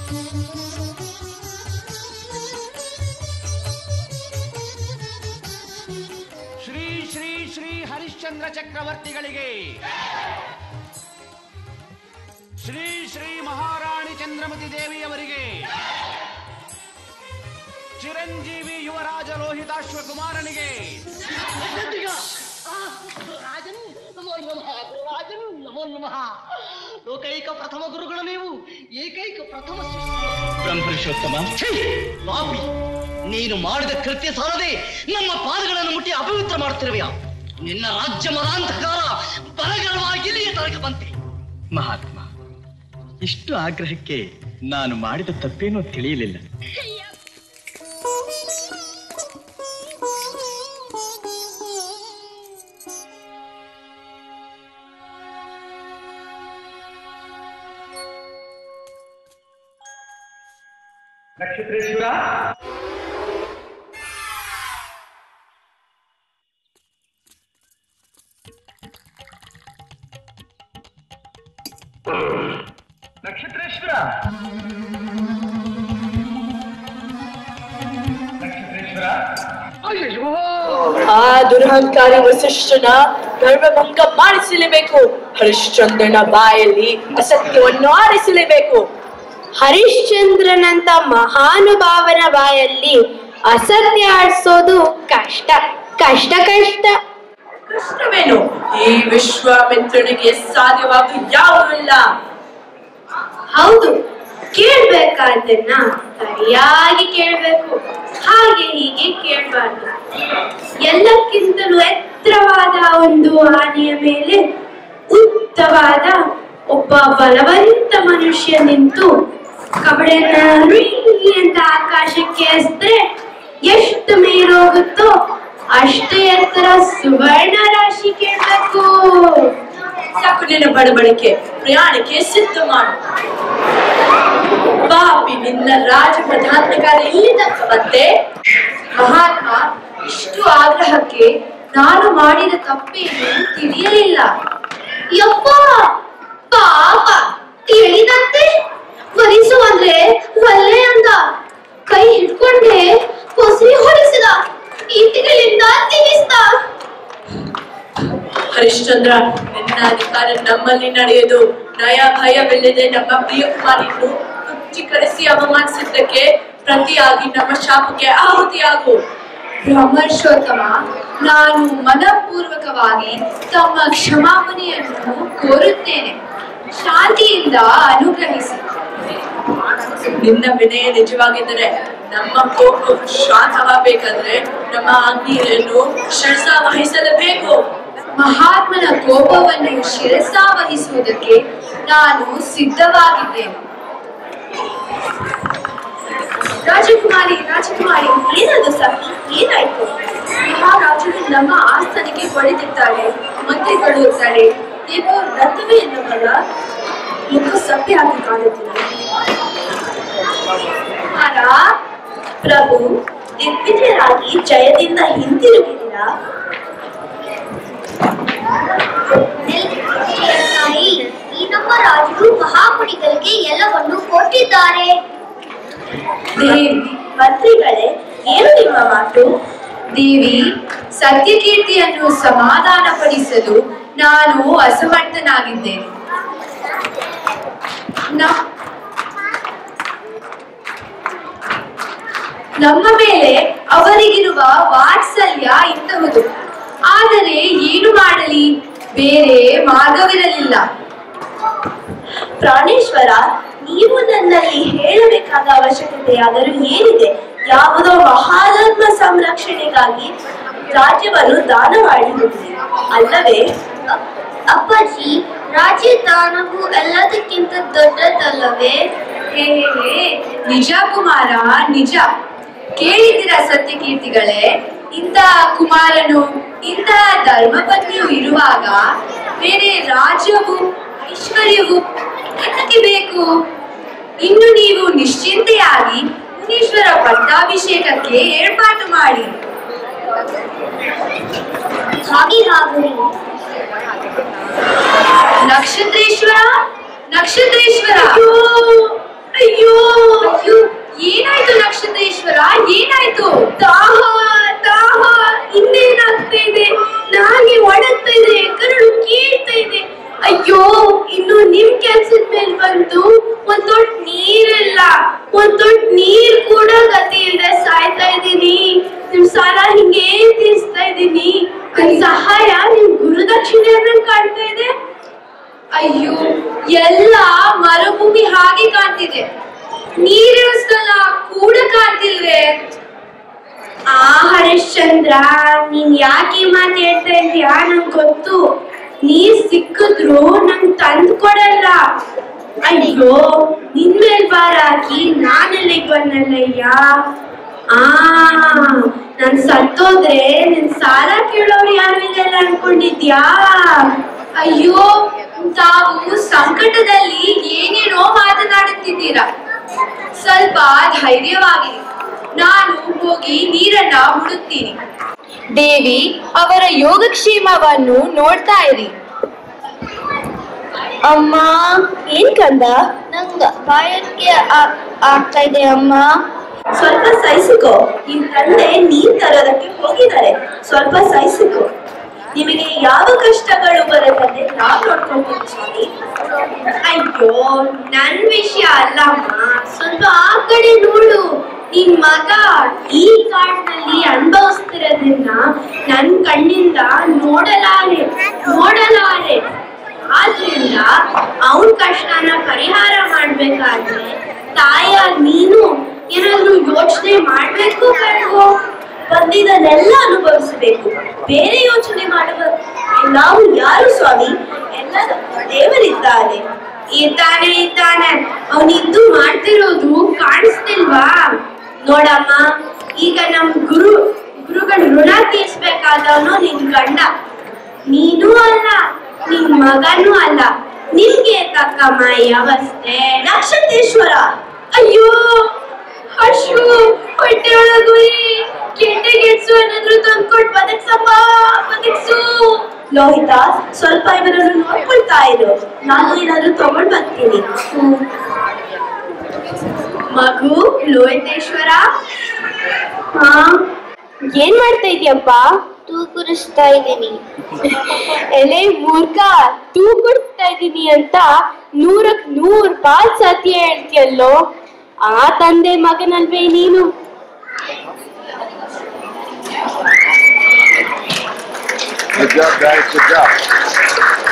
ಶ್ರೀ ಶ್ರೀ ಶ್ರೀ ಹರಿಶ್ಚಂದ್ರ ಚಕ್ರವರ್ತಿಗಳಿಗೆ ಶ್ರೀ ಶ್ರೀ ಮಹಾರಾಣಿ ಚಂದ್ರಮತಿ ದೇವಿಯವರಿಗೆ ಚಿರಂಜೀವಿ ಯುವರಾಜ ಲೋಹಿತಾಶ್ವ ಕುಮಾರನಿಗೆ ರಾಜನ್ ನಮೋ ನಮಃ ರಾಜನ್ ನಮೋ ನಮಃ ಲೋಕೈಕ ಪ್ರಥಮ ಗುರುಗಳು ನೀವು ಏಕೈಕ ಪ್ರಥಮ ಶಿಷ್ಯರು. ಬ್ರಹ್ಮರ್ಷೋತ್ತಮ ಛೀ! ಪಾಪಿ ನೀನು ಮಾಡಿದ ಕೃತ್ಯ ಸಾಲದೆ ನಮ್ಮ ಪಾದಗಳನ್ನು ಮುಟ್ಟಿ ಅಪವಿತ್ರ ಮಾಡುತ್ತಿರುವೆಯ ನಿನ್ನ ರಾಜ್ಯ ಮರಾಂಧಕಾರ ಬರಗರವಾಗಿ ಇಲ್ಲಿಯ ತನಕ ಬಂತೆ ಮಹಾತ್ಮ ಇಷ್ಟು ಆಗ್ರಹಕ್ಕೆ ನಾನು ಮಾಡಿದ ತಪ್ಪೇನೋ ತಿಳಿಯಲಿಲ್ಲ ನಕ್ಷತ್ರೇಶ್ವರ ನಕ್ಷತ್ರೇಶ್ವರ ನಕ್ಷತ್ರೇಶ್ವರ ಆ ದುರಹಂಕಾರಿ ವಸಿಷ್ಠನ ಧರ್ಮಭಂಗ ಮಾಡಿಸಲೇಬೇಕು ಹರಿಶ್ಚಂದ್ರನ ಬಾಯಲ್ಲಿ ಅಸತ್ಯವನ್ನು ಆರಿಸಲೇಬೇಕು ಹರಿಶ್ಚಂದ್ರನಂತ ಮಹಾನುಭಾವನ ಬಾಯಲ್ಲಿ ಅಸತ್ಯ ಆಡ್ಸೋದು ಕಷ್ಟ ಕಷ್ಟ ಕಷ್ಟ ಕೃಷ್ಣವೇನು ಈ ವಿಶ್ವಾಮಿತ್ರನಿಗೆ ಸಾಧ್ಯವಾದ ಯಾವುದೂ ಇಲ್ಲ ಹೌದು ಕೇಳ್ಬೇಕಾದನ್ನ ಸರಿಯಾಗಿ ಕೇಳ್ಬೇಕು ಹಾಗೆ ಹೀಗೆ ಕೇಳ್ಬಾರ್ದು ಎಲ್ಲಕ್ಕಿಂತಲೂ ಎತ್ತರವಾದ ಒಂದು ಆನೆಯ ಮೇಲೆ ಉದ್ದವಾದ ಒಬ್ಬ ಬಲವಂತ ಮನುಷ್ಯ ನಿಂತು ಕಬಡಿಯನ್ನ ರುಯ್ ಅಂತ ಆಕಾಶಕ್ಕೆ ಎಸ್ದ್ರೆ ಎಷ್ಟು ಮೇಲೋಗುತ್ತೋ ಅಷ್ಟೇ ಎತ್ತರ ಸುವರ್ಣ ರಾಶಿ ಕೇಳ್ಬೇಕು ಸಾಕು ನಿನ್ನ ಬಡಬಡಿಕೆ ಪ್ರಯಾಣಕ್ಕೆ ಸಿದ್ಧ ಮಾಡು ಪಾಪಿ ನಿನ್ನ ರಾಜ ಪ್ರಧಾನಕಾರ ಇಲ್ಲಿ ತನಕ ಬಂತೆ ಮಹಾತ್ಮ ಇಷ್ಟು ಆಗ್ರಹಕ್ಕೆ ನಾನು ಮಾಡಿದ ತಪ್ಪೇನು ತಿಳಿಯಲಿಲ್ಲ ಯಪ್ಪ ಪಾಪ ತಿಳಿದಂತೆ ವರಿಸು ಅಂದ್ರೆ ಒಲ್ಲೆ ಅಂದ ಕೈ ಹಿಡ್ಕೊಂಡೆ ಹೊಸಿ ಹೊರಿಸಿದ ಈಟಿಗಳಿಂದ ತಿನ್ನಿಸ್ದ ಹರಿಶ್ಚಂದ್ರ ನಿನ್ನ ಅಧಿಕಾರ ನಮ್ಮಲ್ಲಿ ನಡೆಯೋದು ನಯ ಭಯವಿಲ್ಲದೆ ನಮ್ಮ ಪ್ರಿಯ ಕುಮಾರಿಯನ್ನು ತುಚ್ಛೀಕರಿಸಿ ಅವಮಾನಿಸಿದ್ದಕ್ಕೆ ಪ್ರತಿಯಾಗಿ ನಮ್ಮ ಶಾಪಕ್ಕೆ ಆಹುತಿಯಾಗು ಬ್ರಹ್ಮರ್ಷೋತ್ತಮ ನಾನು ಮನಪೂರ್ವಕವಾಗಿ ತಮ್ಮ ಕ್ಷಮಾಪಣೆಯನ್ನು ಕೋರುತ್ತೇನೆ ಶಾಂತಿಯಿಂದ ಅನುಗ್ರಹಿಸಿ ನಿನ್ನ ವಿನಯ ನಿಜವಾಗಿದ್ದರೆ ನಮ್ಮ ಕೋಪ ಶಾಂತವಾಗಬೇಕಾದ್ರೆ ನಮ್ಮ ಆಜ್ಞೆಯನ್ನು ಶಿರಸ ವಹಿಸಲೇಬೇಕು ಮಹಾತ್ಮನ ಕೋಪವನ್ನು ಶಿರಸ ವಹಿಸುವುದಕ್ಕೆ ನಾನು ಸಿದ್ಧವಾಗಿದ್ದೇನೆ ರಾಜಕುಮಾರಿ ರಾಜಕುಮಾರಿ ಏನದು ಸಖಿ ಏನಾಯ್ತು ಮಹಾರಾಜರು ನಮ್ಮ ಆಸ್ಥಾನಕ್ಕೆ ಹೊಡೆದಿದ್ದಾರೆ ಮಂತ್ರಿಗಳು ಇರ್ತಾರೆ ಏನೋ ರಥವೇ ಎನ್ನುವಲ್ಲ ಮುಖ ಸಪ್ಪೆ ಆಗಿ ಕಾಣುತ್ತಿಲ್ಲ ಕುಮಾರ ಪ್ರಭು ದಿಗ್ವಿಜಯರಾಗಿ ಜಯದಿಂದ ಹಿಂದಿರುಗಿದ್ದೀರಾ ತಾಯಿ ಈ ನಮ್ಮ ರಾಜರು ಮಹಾಮುನಿಗಳಿಗೆ ಎಲ್ಲವನ್ನು ಕೊಟ್ಟಿದ್ದಾರೆ ದೇವಿ ಮಂತ್ರಿಗಳೇ ಏನು ನಿಮ್ಮ ಮಾತು ದೇವಿ ಸತ್ಯಕೀರ್ತಿಯನ್ನು ಸಮಾಧಾನಪಡಿಸಲು ನಾನು ಅಸಮರ್ಥನಾಗಿದ್ದೇನೆ ನ- ನಮ್ಮ ಮೇಲೆ ಅವರಿಗಿರುವ ವಾತ್ಸಲ್ಯ ಇಂತಹುದು ಆದರೆ ಏನು ಮಾಡಲಿ ಬೇರೆ ಮಾರ್ಗವಿರಲಿಲ್ಲ ಪ್ರಾಣೇಶ್ವರ ನೀವು ನನ್ನಲ್ಲಿ ಹೇಳಬೇಕಾದ ಅವಶ್ಯಕತೆಯಾದರೂ ಏನಿದೆ ಯಾವುದೋ ಮಹಾಧರ್ಮ ಸಂರಕ್ಷಣೆಗಾಗಿ ರಾಜ್ಯವನ್ನು ದಾನ ಮಾಡಿರುತ್ತೀರಿ ಅಲ್ಲವೇ ಅಪ್ಪಾಜಿ ರಾಜ್ಯ ದಾನವು ಎಲ್ಲದಕ್ಕಿಂತ ದೊಡ್ಡದಲ್ಲವೇ ಹೇ ಹೇ, ಹೇ, ನಿಜ ಕುಮಾರ ನಿಜ ಕೇಳಿದಿರ ಸತ್ಯಕೀರ್ತಿಗಳೇ ಇಂತಹ ಕುಮಾರನು ಇಂತಹ ಧರ್ಮಪತ್ನಿಯು ಇರುವಾಗ ಬೇರೆ ರಾಜ್ಯವು ಐಶ್ವರ್ಯವು ಏನಕ್ಕೆ ಬೇಕು ಇನ್ನು ನೀವು ನಿಶ್ಚಿಂತೆಯಾಗಿ ಮುನೀಶ್ವರ ಪಟ್ಟಾಭಿಷೇಕಕ್ಕೆ ಏರ್ಪಾಟು ಮಾಡಿ ಹಾಗೆ ಆಗಲಿ ನಕ್ಷತ್ರೇಶ್ವರ ನಕ್ಷತ್ರೇಶ್ವರ ಅಯ್ಯೋ ಒಂದ್ ದೊಡ್ಡ ನೀರ್ ಕೂಡ ಗತಿ ಇಲ್ಲದೆ ಸಾಯ್ತಾ ಇದ್ದೀನಿ ನಿಮ್ ಸಾಲ ಹಿಂಗೆ ತೀರಿಸ್ತಾ ಇದ್ದೀನಿ ನನ್ ಸಹಾಯ ನಿಮ್ ಗುರುದಕ್ಷಿಣೆ ಅನ್ನಂಗ್ ಕಾಣ್ತಾ ಇದೆ ಅಯ್ಯೋ ಎಲ್ಲ ಮರುಭೂಮಿ ಹಾಗೆ ಕಾಣ್ತಿದೆ ನೀರಿನ ಸ್ಥಳ ಕೂಡ ಕಾಣ್ತಿಲ್ವೇ ಆ ಹರಿಶ್ಚಂದ್ರ ನೀನ್ ಯಾಕೆ ಮಾತು ಹೇಳ್ತಾ ಇದೀಯಾ ನಂಗ್ ಗೊತ್ತು ನೀರ್ ಸಿಕ್ಕಿದ್ರು ನಂಗ್ ತಂದು ಕೊಡಲ್ಲ ಅಯ್ಯೋ ನಿನ್ ಮೇಲ್ ಬಾರ ಹಾಕಿ ನಾನೆಲ್ಲಿಗ್ ಬಂದಲ್ಲಯ್ಯ ಆ ನಾನ್ ಸತ್ತೋದ್ರೆ ನಿನ್ ಸಾಲ ಕೇಳೋರು ಯಾರು ಇಲ್ಲ ಅನ್ಕೊಂಡಿದ್ಯಾ ಅಯ್ಯೋ ತಾವು ಸಂಕಟದಲ್ಲಿ ಏನೇನೋ ಮಾತನಾಡುತ್ತಿದ್ದೀರಾ ಸ್ವಲ್ಪ ಧೈರ್ಯವಾಗಿರಿ ನಾನು ಹೋಗಿ ನೀರನ್ನ ಹುಡುಕ್ತೀನಿ ದೇವಿ ಅವರ ಯೋಗಕ್ಷೇಮವನ್ನು ನೋಡ್ತಾ ಇರಿ ಅಮ್ಮ ಏನ್ ಕಂದ ನಂಗ ಬಾಯಕ್ಕೆ ಆ- ಆಗ್ತಾ ಇದೆ ಅಮ್ಮ ಸ್ವಲ್ಪ ಸಹಿಸಿಕೋ ನಿನ್ ತಂದೆ ನೀರ್ ತರೋದಕ್ಕೆ ಹೋಗಿದ್ದಾರೆ ಸ್ವಲ್ಪ ಸಹಿಸಿಕೋ ನಿಮಗೆ ಯಾವ ಕಷ್ಟಗಳು ಬರದಂತೆ ನಾವ್ ನೋಡ್ಕೊಳ್ತೀವಿ ಸ್ವಾಮಿ ಅಯ್ಯೋ ನನ್ ವಿಷಯ ಅಲ್ಲಮ್ಮ ಸ್ವಲ್ಪ ಆ ಕಡೆ ನೋಡು ನಿನ್ ಮಗ ಈ ಕಾಡಿನಲ್ಲಿ ಅನುಭವಿಸ್ತಿರೋದನ್ನ ನನ್ ಕಣ್ಣಿಂದ ನೋಡಲಾರೆ ನೋಡಲಾರೆ ಆದ್ರಿಂದ ಅವನ್ ಕಷ್ಟನ ಪರಿಹಾರ ಮಾಡ್ಬೇಕಾದ್ರೆ ತಾಯ ನೀನು ಏನಾದ್ರೂ ಯೋಚನೆ ಮಾಡ್ಬೇಕು ಬೇಡವೋ ಬಂದಿದ್ದನ್ನೆಲ್ಲ ಅನುಭವಿಸಬೇಕು ಬೇರೆ ಯೋಚನೆ ಮಾಡುವ ನಾವು ಯಾರು ಸ್ವಾಮಿ ಎಲ್ಲ ದೇವರಿದ್ದಾನೆ ಇದ್ದಾನೆ ಇದ್ದಾನೆ ಅವನಿದ್ದು ಮಾಡ್ತಿರೋದು ಕಾಣಿಸ್ತಿಲ್ವಾ ನೋಡಮ್ಮ ಈಗ ನಮ್ ಗುರು ಗುರುಗಳ ಋಣ ತೀರ್ಸ್ಬೇಕಾದವನು ನಿನ್ ಗಂಡ ನೀನೂ ಅಲ್ಲ ನಿನ್ ಮಗನೂ ಅಲ್ಲ ನಿಮ್ಗೆ ತಕ್ಕಮ್ಮ ಈ ಅವಸ್ಥೆ ನಕ್ಷತ್ರೇಶ್ವರ ಅಯ್ಯೋ ಅಶು ಹೊಟ್ಟೆ ಒಳಗುರಿ ಕೆಟ್ಟೆ ಗೆಡ್ಸು ಏನಾದ್ರು ತಂದ್ಕೊಟ್ ಬದಕ್ಸಪ್ಪ ಬದಕ್ಸು ಲೋಹಿತ ಸ್ವಲ್ಪ ಇವರನ್ನು ನೋಡ್ಕೊಳ್ತಾ ಇರು ನಾನು ಏನಾದ್ರು ತಗೊಂಡ್ ಬರ್ತೀನಿ ಮಗು ಲೋಹಿತೇಶ್ವರ ಹಾ ಏನ್ ಮಾಡ್ತಾ ಇದೀಯಪ್ಪ ತೂಕುರಿಸ್ತಾ ಇದ್ದೀನಿ ಎಲೆ ಮೂರ್ಖ ತೂ ಕೊಡ್ತಾ ಇದೀನಿ ಅಂತ ನೂರಕ್ ನೂರ್ ಪಾಲ್ ಸತ್ಯ ಹೇಳ್ತೀಯಲ್ಲೋ ಆ ತಂದೆ ಮಗನಲ್ವೇ ನೀನು Good job, guys. Good job.